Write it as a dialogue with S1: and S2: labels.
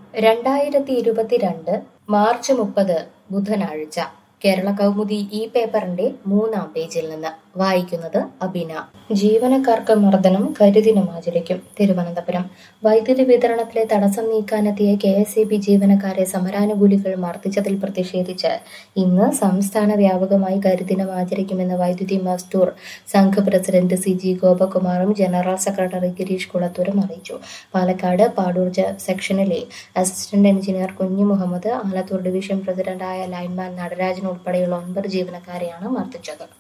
S1: രണ്ടായിരത്തി ഇരുപത്തിരണ്ട് മാർച്ച് മുപ്പത് ബുധനാഴ്ച കേരള കൗമുദി ഈ പേപ്പറിന്റെ മൂന്നാം പേജിൽ നിന്ന് വായിക്കുന്നത് അബിന ജീവനക്കാർക്ക് മർദ്ദനം കരിദിനം ആചരിക്കും തിരുവനന്തപുരം വൈദ്യുതി വിതരണത്തിലെ തടസ്സം നീക്കാനെത്തിയ കെ എസ് ഇ ബി ജീവനക്കാരെ സമരാനുകൂലികൾ മർദ്ദിച്ചതിൽ പ്രതിഷേധിച്ച് ഇന്ന് സംസ്ഥാന വ്യാപകമായി കരിദിനം ആചരിക്കുമെന്ന് Vaidyuthi Mazdoor Sangh president C G ഗോപകുമാറും ജനറൽ സെക്രട്ടറി ഗിരീഷ് കുളത്തൂരും അറിയിച്ചു പാലക്കാട് പാടൂർ ജ- സെക്ഷനിലെ assistant engineer Kunju Muhammad Alathur division പ്രസിഡന്റായ ലൈൻമാൻ നടരാജൻ ഉൾപ്പെടെയുള്ള ഒൻപത് ജീവനക്കാരെയാണ് മർദ്ദിച്ചത്